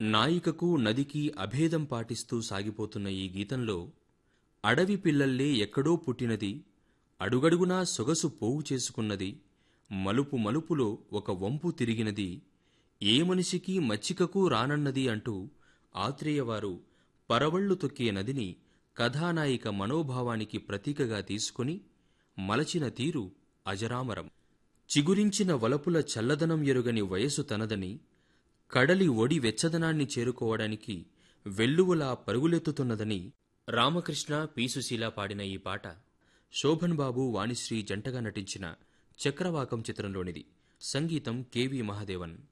నాయికకు నదికి అభేదం పాటిస్తూ సాగిపోతున్న ఈ గీతంలో అడవి పిల్లల్లే ఎక్కడో పుట్టినది అడుగడుగునా సొగసు పోగు చేసుకున్నది మలుపు మలుపులో ఒక వంపు తిరిగినది ఏ మనిషికి మచ్చికకు రానన్నది అంటూ ఆత్రేయవారు పరవళ్లు తొక్కే నదిని కథానాయిక మనోభావానికి ప్రతీకగా తీసుకుని మలచిన తీరు అజరామరం చిగురించిన వలపుల చల్లదనం ఎరుగని వయసు తనదని కడలి ఒడి వెచ్చదనాన్ని చేరుకోవడానికి వెల్లువలా పరుగులెత్తుతున్నదని రామకృష్ణ పి సుశీల పాడిన ఈ పాట శోభన్ బాబు వాణిశ్రీ జంటగా నటించిన చక్రవాకం చిత్రంలోనిది సంగీతం కెవి మహాదేవన్